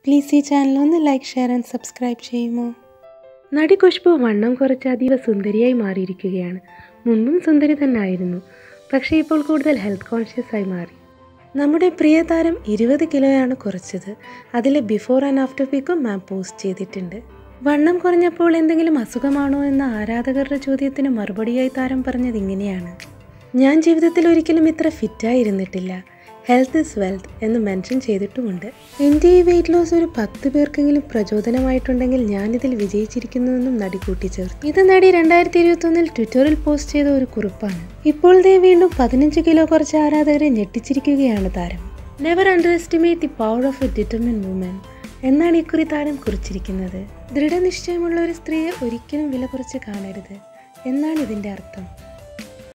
please ഈ channel ഒന്ന് like share and subscribe ചെയ്യുമോ നടി ഖുഷ്ബു വണ്ണം കുറച്ച് അതീവ സുന്ദരിയായി മാറിയിരിക്കുകയാണ് മുമ്പും സുന്ദരി തന്നെയായിരുന്നു പക്ഷേ ഇപ്പോൾ കൂടുതൽ ഹെൽത്ത് കോൺഷ്യസ് ആയി മാറി നമ്മുടെ പ്രിയ താരം ഇരുപത് കിലോയാണ് കുറച്ചത് അതിലെ ബിഫോർ ആൻഡ് ആഫ്റ്റർ പിക്കും മാം പോസ്റ്റ് ചെയ്തിട്ടുണ്ട് വണ്ണം കുറഞ്ഞപ്പോൾ എന്തെങ്കിലും അസുഖമാണോ എന്ന ആരാധകരുടെ ചോദ്യത്തിന് മറുപടിയായി താരം പറഞ്ഞത് ഇങ്ങനെയാണ് ഞാൻ ജീവിതത്തിൽ ഒരിക്കലും ഇത്ര ഫിറ്റായിരുന്നിട്ടില്ല ഹെൽത്ത് ഇസ് വെൽത്ത് എന്ന് മെൻഷൻ ചെയ്തിട്ടുമുണ്ട് എൻ്റെ ഈ വെയിറ്റ് ലോസ് ഒരു പത്ത് പേർക്കെങ്കിലും പ്രചോദനമായിട്ടുണ്ടെങ്കിൽ ഞാനിതിൽ വിജയിച്ചിരിക്കുന്നുവെന്നും നടി കൂട്ടിച്ചേർത്തു ഇത് നടി രണ്ടായിരത്തി ഇരുപത്തൊന്നിൽ ട്വിറ്ററിൽ പോസ്റ്റ് ചെയ്ത ഒരു കുറിപ്പാണ് ഇപ്പോൾ ദേ വീണ്ടും പതിനഞ്ച് കിലോ കുറച്ച ആരാധകരെ ഞെട്ടിച്ചിരിക്കുകയാണ് താരം never underestimate the power of a determined woman എന്നാണ് ഇക്കുറി താരം കുറിച്ചിരിക്കുന്നത് ദൃഢനിശ്ചയമുള്ള ഒരു സ്ത്രീയെ ഒരിക്കലും വില കുറച്ച് കാണരുത് എന്നാണ് ഇതിൻ്റെ അർത്ഥം